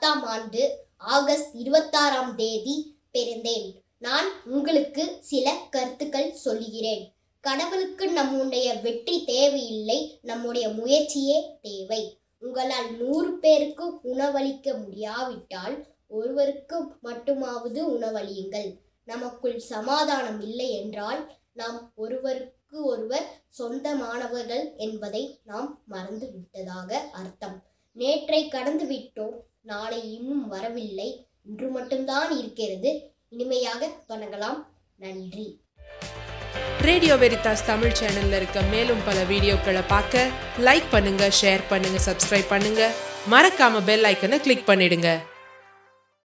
பத்தாம் ஆண்டு ஆகஸ்ட் இருபத்தாறாம் தேதி பிறந்தேன் நான் உங்களுக்கு சில கருத்துக்கள் சொல்லுகிறேன் கடவுளுக்கு நம்முடைய வெற்றி தேவையில்லை நம்முடைய முயற்சியே தேவை உங்களால் நூறு பேருக்கு உணவளிக்க முடியாவிட்டால் ஒருவருக்கு மட்டுமாவது உணவளியுங்கள் நமக்குள் சமாதானம் இல்லை என்றால் நாம் ஒருவருக்கு ஒருவர் சொந்தமானவர்கள் என்பதை நாம் மறந்து விட்டதாக அர்த்தம் நேற்றை கடந்து விட்டோம் நாளை இன்னும் வரவில்லை இன்று மட்டும்தான் இருக்கிறது இனிமையாக தொடங்கலாம் நன்றி ரேடியோ வெரிதாஸ் தமிழ் சேனல்ல இருக்க மேலும் பல வீடியோக்களை பார்க்க லைக் பண்ணுங்க ஷேர் பண்ணுங்க சப்ஸ்கிரைப் பண்ணுங்க மறக்காம பெல் ஐக்கனை கிளிக் பண்ணிடுங்க